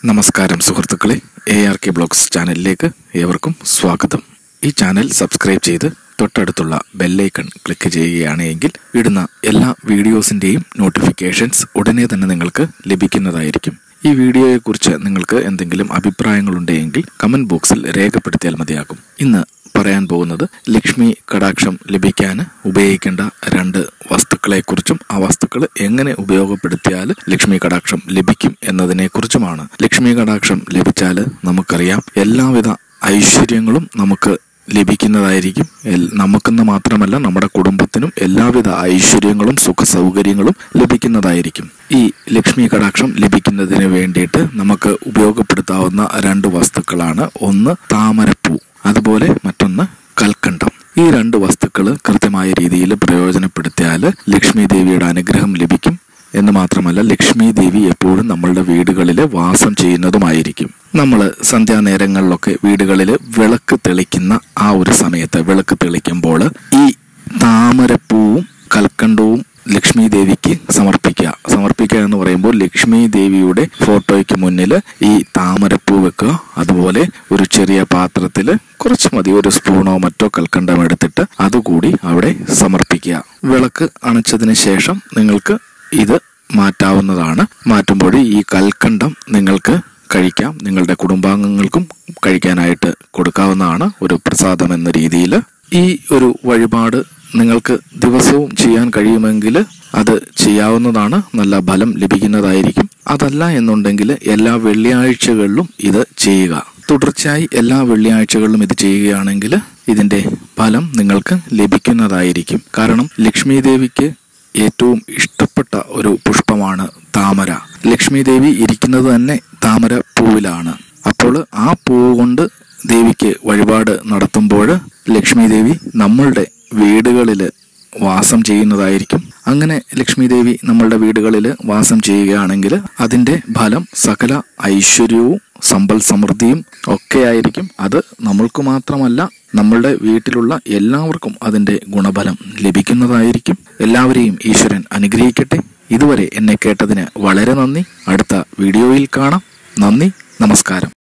നമസ്കാരം സുഹൃത്തുക്കളെ A R K blogs ചാനലിലേക്ക് ഏവർക്കും സ്വാഗതം ഈ ചാനൽ സബ്സ്ക്രൈബ് ചെയ്ത് തൊട്ടടുത്തുള്ള ബെല്ലൈക്കൺ ക്ലിക്ക് ചെയ്യുകയാണെങ്കിൽ ഇടുന്ന എല്ലാ വീഡിയോസിൻ്റെയും നോട്ടിഫിക്കേഷൻസ് ഉടനെ തന്നെ നിങ്ങൾക്ക് ലഭിക്കുന്നതായിരിക്കും ഈ വീഡിയോയെക്കുറിച്ച് നിങ്ങൾക്ക് എന്തെങ്കിലും അഭിപ്രായങ്ങളുണ്ടെങ്കിൽ കമൻറ്റ് ബോക്സിൽ രേഖപ്പെടുത്തിയാൽ മതിയാകും ഇന്ന് പറയാൻ പോകുന്നത് ലക്ഷ്മി കടാക്ഷം ലഭിക്കാൻ ഉപയോഗിക്കേണ്ട രണ്ട് വസ്തുക്കളെക്കുറിച്ചും ആ വസ്തുക്കൾ എങ്ങനെ ഉപയോഗപ്പെടുത്തിയാൽ ലക്ഷ്മി കടാക്ഷം ലഭിക്കും എന്നതിനെക്കുറിച്ചുമാണ് ലക്ഷ്മി കടാക്ഷം ലഭിച്ചാൽ നമുക്കറിയാം എല്ലാവിധ ഐശ്വര്യങ്ങളും നമുക്ക് ലഭിക്കുന്നതായിരിക്കും എൽ- നമുക്കെന്ന് മാത്രമല്ല നമ്മുടെ കുടുംബത്തിനും എല്ലാവിധ ഐശ്വര്യങ്ങളും സുഖ സൗകര്യങ്ങളും ലഭിക്കുന്നതായിരിക്കും ഈ ലക്ഷ്മി കടാക്ഷം ലഭിക്കുന്നതിന് വേണ്ടിയിട്ട് നമുക്ക് ഉപയോഗപ്പെടുത്താവുന്ന രണ്ട് വസ്തുക്കളാണ് ഒന്ന് താമരപ്പൂ അതുപോലെ മറ്റൊന്ന് കൽക്കണ്ടം ഈ രണ്ട് വസ്തുക്കൾ കൃത്യമായ രീതിയിൽ പ്രയോജനപ്പെടുത്തിയാൽ ലക്ഷ്മി ദേവിയുടെ അനുഗ്രഹം ലഭിക്കും എന്ന് മാത്രമല്ല ലക്ഷ്മി ദേവി എപ്പോഴും നമ്മളുടെ വീടുകളിൽ വാസം ചെയ്യുന്നതുമായിരിക്കും നമ്മൾ സന്ധ്യാനേരങ്ങളിലൊക്കെ വീടുകളിൽ വിളക്ക് തെളിക്കുന്ന ആ ഒരു സമയത്ത് വിളക്ക് തെളിക്കുമ്പോൾ ഈ താമരപ്പൂവും കൽക്കണ്ടവും ലക്ഷ്മി ദേവിക്ക് സമർപ്പിക്കുക സമർപ്പിക്കുക എന്ന് പറയുമ്പോൾ ലക്ഷ്മി ദേവിയുടെ ഫോട്ടോയ്ക്ക് മുന്നിൽ ഈ താമരപ്പൂ വെക്കുക അതുപോലെ ഒരു ചെറിയ പാത്രത്തിൽ കുറച്ച് മതി ഒരു സ്പൂണോ മറ്റോ കൽക്കണ്ടം എടുത്തിട്ട് അതുകൂടി അവിടെ സമർപ്പിക്കുക വിളക്ക് അണച്ചതിന് ശേഷം നിങ്ങൾക്ക് ഇത് മാറ്റാവുന്നതാണ് മാറ്റുമ്പോൾ ഈ കൽക്കണ്ടം നിങ്ങൾക്ക് കഴിക്കാം നിങ്ങളുടെ കുടുംബാംഗങ്ങൾക്കും കഴിക്കാനായിട്ട് കൊടുക്കാവുന്നതാണ് ഒരു പ്രസാദം എന്ന രീതിയിൽ ഈ ഒരു വഴിപാട് നിങ്ങൾക്ക് ദിവസവും ചെയ്യാൻ കഴിയുമെങ്കിൽ അത് ചെയ്യാവുന്നതാണ് നല്ല ഫലം ലഭിക്കുന്നതായിരിക്കും അതല്ല എന്നുണ്ടെങ്കിൽ എല്ലാ വെള്ളിയാഴ്ചകളിലും ഇത് ചെയ്യുക തുടർച്ചയായി എല്ലാ വെള്ളിയാഴ്ചകളിലും ഇത് ചെയ്യുകയാണെങ്കിൽ ഇതിന്റെ ഫലം നിങ്ങൾക്ക് ലഭിക്കുന്നതായിരിക്കും കാരണം ലക്ഷ്മി ദേവിക്ക് ഏറ്റവും ഇഷ്ടപ്പെട്ട ഒരു പുഷ്പമാണ് താമര ലക്ഷ്മി ദേവി ഇരിക്കുന്നത് തന്നെ താമര പൂവിലാണ് അപ്പോൾ ആ പൂവ് കൊണ്ട് ദേവിക്ക് വഴിപാട് നടത്തുമ്പോൾ ലക്ഷ്മി ദേവി നമ്മളുടെ വീടുകളിൽ വാസം ചെയ്യുന്നതായിരിക്കും അങ്ങനെ ലക്ഷ്മി ദേവി നമ്മളുടെ വീടുകളിൽ വാസം ചെയ്യുകയാണെങ്കിൽ അതിൻ്റെ ഫലം സകല ഐശ്വര്യവും സമ്പൽ സമൃദ്ധിയും ഒക്കെ ആയിരിക്കും അത് നമ്മൾക്ക് മാത്രമല്ല നമ്മളുടെ വീട്ടിലുള്ള എല്ലാവർക്കും അതിൻ്റെ ഗുണഫലം ലഭിക്കുന്നതായിരിക്കും എല്ലാവരെയും ഈശ്വരൻ അനുഗ്രഹിക്കട്ടെ ഇതുവരെ എന്നെ കേട്ടതിന് വളരെ നന്ദി അടുത്ത വീഡിയോയിൽ കാണാം നന്ദി നമസ്കാരം